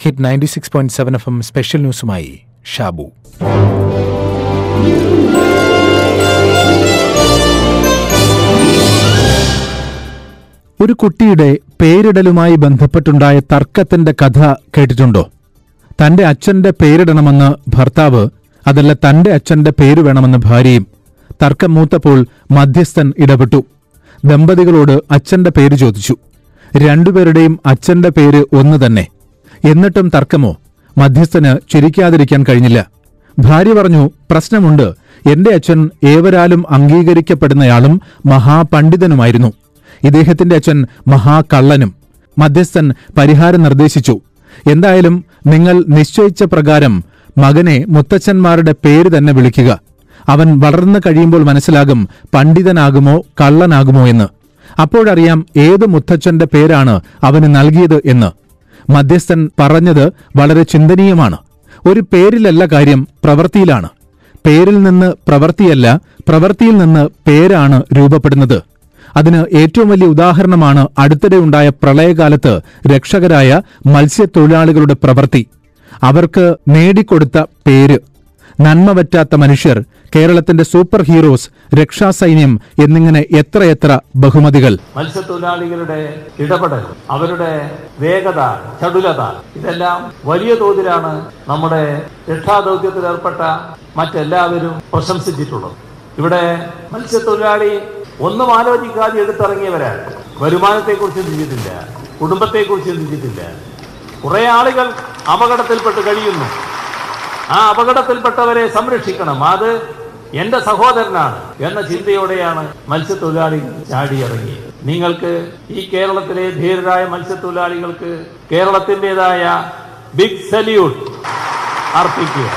Hit ninety six point seven F M special ന്യൂസുമായി ഷാബു ഒരു കുട്ടിയുടെ പേരിടലുമായി ബന്ധപ്പെട്ടുണ്ടായ തർക്കത്തിന്റെ കഥ കേട്ടിട്ടുണ്ടോ തന്റെ അച്ഛന്റെ പേരിടണമെന്ന് ഭർത്താവ് അതല്ല തന്റെ അച്ഛന്റെ പേര് വേണമെന്ന് ഭാര്യയും തർക്കം മൂത്തപ്പോൾ മധ്യസ്ഥൻ ഇടപെട്ടു ദമ്പതികളോട് അച്ഛന്റെ പേര് ചോദിച്ചു രണ്ടുപേരുടെയും അച്ഛന്റെ പേര് ഒന്ന് തന്നെ എന്നിട്ടും തർക്കമോ മധ്യസ്ഥന് ചിരിക്കാതിരിക്കാൻ കഴിഞ്ഞില്ല ഭാര്യ പറഞ്ഞു പ്രശ്നമുണ്ട് എന്റെ അച്ഛൻ ഏവരാലും അംഗീകരിക്കപ്പെടുന്നയാളും മഹാപണ്ഡിതനുമായിരുന്നു ഇദ്ദേഹത്തിന്റെ അച്ഛൻ മഹാകള്ളനും മധ്യസ്ഥൻ പരിഹാരം നിർദ്ദേശിച്ചു എന്തായാലും നിങ്ങൾ നിശ്ചയിച്ച പ്രകാരം മകനെ മുത്തച്ഛന്മാരുടെ പേര് തന്നെ വിളിക്കുക അവൻ വളർന്നു കഴിയുമ്പോൾ മനസ്സിലാകും പണ്ഡിതനാകുമോ കള്ളനാകുമോ എന്ന് അപ്പോഴറിയാം ഏത് മുത്തച്ഛന്റെ പേരാണ് അവന് നൽകിയത് എന്ന് മധ്യസ്ഥൻ പറഞ്ഞത് വളരെ ചിന്തനീയമാണ് ഒരു പേരിലല്ല കാര്യം പ്രവൃത്തിയിലാണ് പേരിൽ നിന്ന് പ്രവൃത്തിയല്ല പ്രവൃത്തിയിൽ നിന്ന് പേരാണ് രൂപപ്പെടുന്നത് അതിന് ഏറ്റവും വലിയ ഉദാഹരണമാണ് അടുത്തിടെ ഉണ്ടായ പ്രളയകാലത്ത് രക്ഷകരായ മത്സ്യത്തൊഴിലാളികളുടെ പ്രവൃത്തി അവർക്ക് നേടിക്കൊടുത്ത പേര് നന്മ പറ്റാത്ത മനുഷ്യർ കേരളത്തിന്റെ സൂപ്പർ ഹീറോസ് രക്ഷാസൈന്യം എന്നിങ്ങനെ എത്രയെത്ര ബഹുമതികൾ മത്സ്യത്തൊഴിലാളികളുടെ ഇടപെടൽ അവരുടെ വേഗത ചടുലത ഇതെല്ലാം വലിയ തോതിലാണ് നമ്മുടെ രക്ഷാദൗത്യത്തിൽ ഏർപ്പെട്ട മറ്റെല്ലാവരും പ്രശംസിച്ചിട്ടുള്ളത് ഇവിടെ മത്സ്യത്തൊഴിലാളി ഒന്നും ആലോചിക്കാതെ എടുത്തിറങ്ങിയവരാണ് വരുമാനത്തെക്കുറിച്ച് ചിന്തിച്ചിട്ടില്ല കുടുംബത്തെക്കുറിച്ച് ചിന്തിച്ചിട്ടില്ല കുറെ ആളുകൾ അപകടത്തിൽപ്പെട്ട് കഴിയുന്നു ആ അപകടത്തിൽപ്പെട്ടവരെ സംരക്ഷിക്കണം അത് എന്റെ സഹോദരനാണ് എന്ന ചിന്തയോടെയാണ് മത്സ്യത്തൊഴിലാളികൾ ചാടിയിറങ്ങിയത് നിങ്ങൾക്ക് ഈ കേരളത്തിലെ ധീരരായ മത്സ്യത്തൊഴിലാളികൾക്ക് കേരളത്തിൻ്റെതായ ബിഗ് സല്യൂട്ട് അർപ്പിക്കുക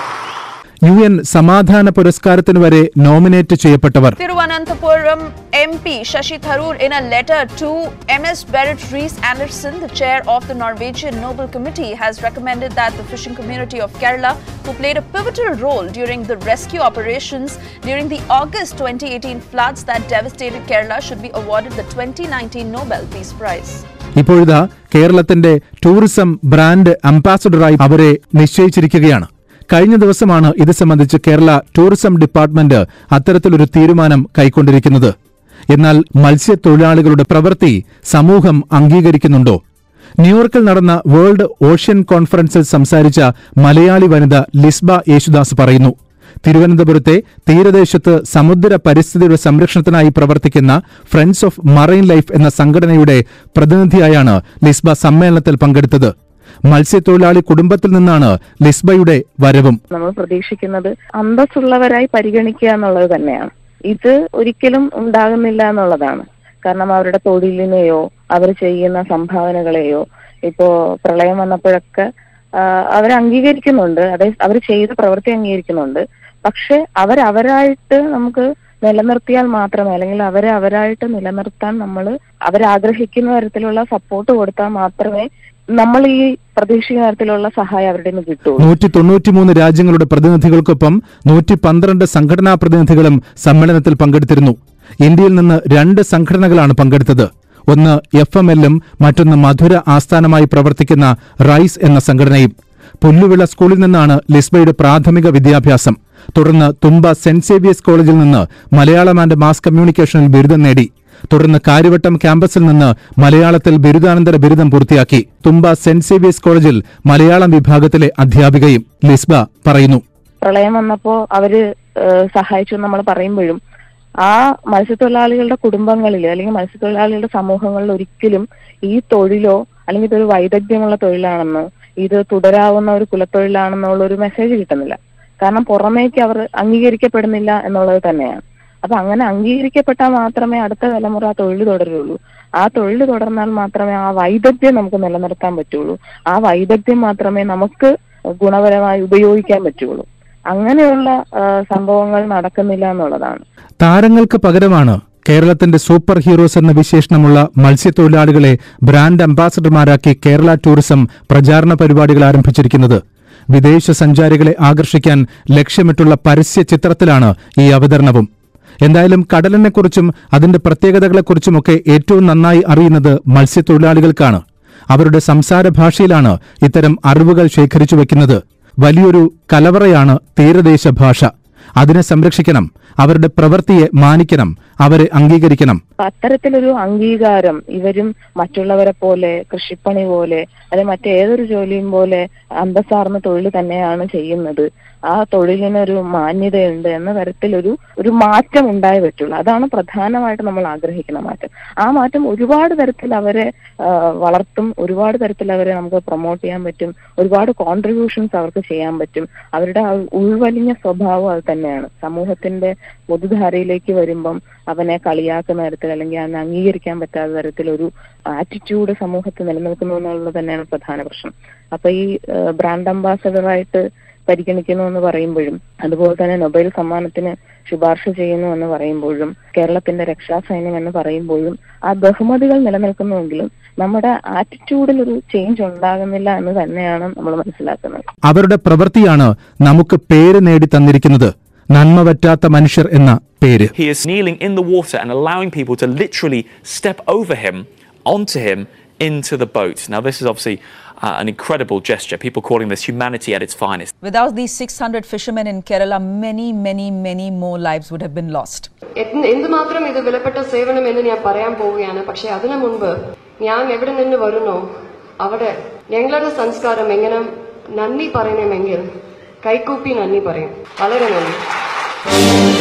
യു എൻ സമാധാന പുരസ്കാരത്തിന് വരെ നോമിനേറ്റ് ചെയ്യപ്പെട്ടവർ Thiruvananthapuram MP Shashi Tharoor in a letter to MS Berit Rees Anderson, the chair of the Norwegian Nobel Committee, has recommended that the fishing community of Kerala, who played a pivotal role during the rescue operations during the August 2018 floods that devastated Kerala, should be awarded the 2019 Nobel Peace Prize. ഇപ്പോഴിതാ കേരളത്തിന്റെ tourism brand അംബാസഡറായി അവരെ നിശ്ചയിച്ചിരിക്കുകയാണ് കഴിഞ്ഞ ദിവസമാണ് ഇത് സംബന്ധിച്ച് Kerala tourism department അത്തരത്തിലൊരു തീരുമാനം കൈക്കൊണ്ടിരിക്കുന്നത് എന്നാൽ മത്സ്യത്തൊഴിലാളികളുടെ പ്രവൃത്തി സമൂഹം അംഗീകരിക്കുന്നുണ്ടോ ന്യൂയോർക്കിൽ നടന്ന വേൾഡ് ഓഷ്യൻ കോൺഫറൻസിൽ സംസാരിച്ച മലയാളി വനിത ലിസ്ബ യേശുദാസ് പറയുന്നു തിരുവനന്തപുരത്തെ തീരദേശത്ത് സമുദ്ര പരിസ്ഥിതിയുടെ സംരക്ഷണത്തിനായി പ്രവർത്തിക്കുന്ന ഫ്രണ്ട്സ് ഓഫ് മറൈൻ ലൈഫ് എന്ന സംഘടനയുടെ പ്രതിനിധിയായാണ് ലിസ്ബ സമ്മേളനത്തിൽ പങ്കെടുത്തത് മത്സ്യത്തൊഴിലാളി കുടുംബത്തിൽ നിന്നാണ് ലിസ്ബയുടെ വരവും നമ്മൾ പ്രതീക്ഷിക്കുന്നത് അന്തസ്സുള്ളവരായി പരിഗണിക്കുക എന്നുള്ളത് തന്നെയാണ് ഇത് ഒരിക്കലും ഉണ്ടാകുന്നില്ല എന്നുള്ളതാണ് കാരണം അവരുടെ തൊഴിലിനെയോ അവർ ചെയ്യുന്ന സംഭാവനകളെയോ ഇപ്പോ പ്രളയം വന്നപ്പോഴൊക്കെ അവർ അംഗീകരിക്കുന്നുണ്ട് അതേ അവർ ചെയ്ത പ്രവൃത്തി അംഗീകരിക്കുന്നുണ്ട് പക്ഷെ അവരവരായിട്ട് നമുക്ക് നിലനിർത്തിയാൽ മാത്രമേ അല്ലെങ്കിൽ അവരെ അവരായിട്ട് നിലനിർത്താൻ നമ്മൾ അവരാഗ്രഹിക്കുന്ന തരത്തിലുള്ള സപ്പോർട്ട് കൊടുത്താൽ മാത്രമേ നമ്മൾ ഈ പ്രതീക്ഷിക്കുന്ന തരത്തിലുള്ള സഹായം അവരുടെ നിന്ന് കിട്ടുള്ളൂ നൂറ്റി തൊണ്ണൂറ്റിമൂന്ന് രാജ്യങ്ങളുടെ പ്രതിനിധികൾക്കൊപ്പം നൂറ്റി പന്ത്രണ്ട് സംഘടനാ പ്രതിനിധികളും സമ്മേളനത്തിൽ പങ്കെടുത്തിരുന്നു ഇന്ത്യയിൽ നിന്ന് രണ്ട് സംഘടനകളാണ് പങ്കെടുത്തത് ഒന്ന് എഫ് എം എല്ലും മറ്റൊന്ന് മധുര ആസ്ഥാനമായി പ്രവർത്തിക്കുന്ന റൈസ് എന്ന സംഘടനയും പുല്ലുവിള സ്കൂളിൽ നിന്നാണ് ലിസ്ബയുടെ പ്രാഥമിക വിദ്യാഭ്യാസം തുടർന്ന് തുമ്പ സെന്റ് സേവിയേഴ്സ് കോളേജിൽ നിന്ന് മലയാളം ആൻഡ് മാസ് കമ്മ്യൂണിക്കേഷനിൽ ബിരുദം നേടി തുടർന്ന് കാര്യവട്ടം ക്യാമ്പസിൽ നിന്ന് മലയാളത്തിൽ ബിരുദാനന്തര ബിരുദം പൂർത്തിയാക്കി തുമ്പ സെന്റ് സേവിയേഴ്സ് കോളേജിൽ മലയാളം വിഭാഗത്തിലെ അധ്യാപികയും ലിസ്ബ പറയുന്നു പ്രളയം വന്നപ്പോ അവര് ഏഹ് സഹായിച്ചു നമ്മൾ പറയുമ്പോഴും ആ മത്സ്യത്തൊഴിലാളികളുടെ കുടുംബങ്ങളിൽ അല്ലെങ്കിൽ മത്സ്യത്തൊഴിലാളികളുടെ സമൂഹങ്ങളിൽ ഒരിക്കലും ഈ തൊഴിലോ അല്ലെങ്കിൽ ഇതൊരു വൈദഗ്ധ്യമുള്ള തൊഴിലാണെന്ന് ഇത് തുടരാവുന്ന ഒരു കുലത്തൊഴിലാണെന്നുള്ള ഒരു മെസ്സേജ് കിട്ടുന്നില്ല കാരണം പുറമേക്ക് അവർ അംഗീകരിക്കപ്പെടുന്നില്ല എന്നുള്ളത് തന്നെയാണ് അപ്പൊ അങ്ങനെ അംഗീകരിക്കപ്പെട്ടാൽ മാത്രമേ അടുത്ത തലമുറ ആ തൊഴിൽ തുടരുള്ളൂ ആ തൊഴിൽ തുടർന്നാൽ മാത്രമേ ആ വൈദഗ്ധ്യം നമുക്ക് നിലനിർത്താൻ പറ്റുള്ളൂ ആ വൈദഗ്ധ്യം മാത്രമേ നമുക്ക് ഗുണപരമായി ഉപയോഗിക്കാൻ പറ്റുള്ളൂ അങ്ങനെയുള്ള ആ, സംഭവങ്ങൾ നടക്കുന്നില്ല എന്നുള്ളതാണ് താരങ്ങൾക്ക് പകരമാണ് കേരളത്തിന്റെ സൂപ്പർ ഹീറോസ് എന്ന വിശേഷണമുള്ള മത്സ്യത്തൊഴിലാളികളെ ബ്രാൻഡ് അംബാസഡർമാരാക്കി കേരള ടൂറിസം പ്രചാരണ പരിപാടികൾ ആരംഭിച്ചിരിക്കുന്നത് വിദേശ സഞ്ചാരികളെ ആകർഷിക്കാൻ ലക്ഷ്യമിട്ടുള്ള പരസ്യ ചിത്രത്തിലാണ് ഈ അവതരണവും എന്തായാലും കടലിനെക്കുറിച്ചും അതിന്റെ പ്രത്യേകതകളെക്കുറിച്ചുമൊക്കെ ഏറ്റവും നന്നായി അറിയുന്നത് മത്സ്യത്തൊഴിലാളികൾക്കാണ് അവരുടെ സംസാര ഭാഷയിലാണ് ഇത്തരം അറിവുകൾ ശേഖരിച്ചു വെക്കുന്നത് വലിയൊരു കലവറയാണ് തീരദേശ ഭാഷ അതിനെ സംരക്ഷിക്കണം അവരുടെ പ്രവൃത്തിയെ മാനിക്കണം അവരെ അംഗീകരിക്കണം അപ്പൊ അത്തരത്തിലൊരു അംഗീകാരം ഇവരും മറ്റുള്ളവരെ പോലെ കൃഷിപ്പണി പോലെ അല്ലെ മറ്റേതൊരു ജോലിയും പോലെ അന്തസ്സാർന്ന തൊഴിൽ തന്നെയാണ് ചെയ്യുന്നത് ആ തൊഴിലിനൊരു മാന്യതയുണ്ട് എന്ന തരത്തിലൊരു ഒരു മാറ്റം ഉണ്ടായേ പറ്റുള്ളൂ അതാണ് പ്രധാനമായിട്ട് നമ്മൾ ആഗ്രഹിക്കുന്ന മാറ്റം ആ മാറ്റം ഒരുപാട് തരത്തിൽ അവരെ ആ, വളർത്തും ഒരുപാട് തരത്തിൽ അവരെ നമുക്ക് പ്രൊമോട്ട് ചെയ്യാൻ പറ്റും ഒരുപാട് കോൺട്രിബ്യൂഷൻസ് അവർക്ക് ചെയ്യാൻ പറ്റും അവരുടെ ആ ഉൾവലിഞ്ഞ സ്വഭാവം അത് തന്നെയാണ് സമൂഹത്തിന്റെ പൊതുധാരയിലേക്ക് വരുമ്പം അവനെ കളിയാക്കുന്ന തരത്തിൽ അല്ലെങ്കിൽ അവനെ അംഗീകരിക്കാൻ പറ്റാത്ത തരത്തിലൊരു ആറ്റിറ്റ്യൂഡ് സമൂഹത്തിൽ നിലനിൽക്കുന്നു എന്നുള്ളത് തന്നെയാണ് പ്രധാന പ്രശ്നം അപ്പൊ ഈ ബ്രാൻഡ് അംബാസഡറായിട്ട് പരിഗണിക്കുന്നു എന്ന് പറയുമ്പോഴും അതുപോലെ തന്നെ നൊബേൽ സമ്മാനത്തിന് ശുപാർശ ചെയ്യുന്നു എന്ന് പറയുമ്പോഴും കേരളത്തിന്റെ രക്ഷാസൈന്യം എന്ന് പറയുമ്പോഴും ആ ബഹുമതികൾ നിലനിൽക്കുന്നുവെങ്കിലും നമ്മുടെ ആറ്റിറ്റ്യൂഡിൽ ഒരു ചേഞ്ച് ഉണ്ടാകുന്നില്ല എന്ന് തന്നെയാണ് നമ്മൾ മനസ്സിലാക്കുന്നത് അവരുടെ പ്രവൃത്തിയാണ് നമുക്ക് പേര് നേടി തന്നിരിക്കുന്നത് നന്മ പറ്റാത്ത മനുഷ്യർ എന്ന പേര് He is kneeling in the water and allowing people to literally step over him, onto him, into the boat. Now, this is obviously uh, an incredible gesture. People calling this humanity at its finest. Without these 600 fishermen in Kerala, many, many, many more lives would have been lost. എന്ത് എന്തുമാത്രം ഇത് വിലപ്പെട്ട സേവനം എന്ന് ഞാൻ പറയാൻ പോവുകയാണ് പക്ഷെ അതിനു മുൻപ് ഞാൻ എവിടെ നിന്ന് വരുന്നോ അവിടെ ഞങ്ങളുടെ സംസ്കാരം എങ്ങനെ നന്ദി പറയണമെങ്കിൽ കൈകൂപ്പി നന്ദി പറയും വളരെ നന്ദി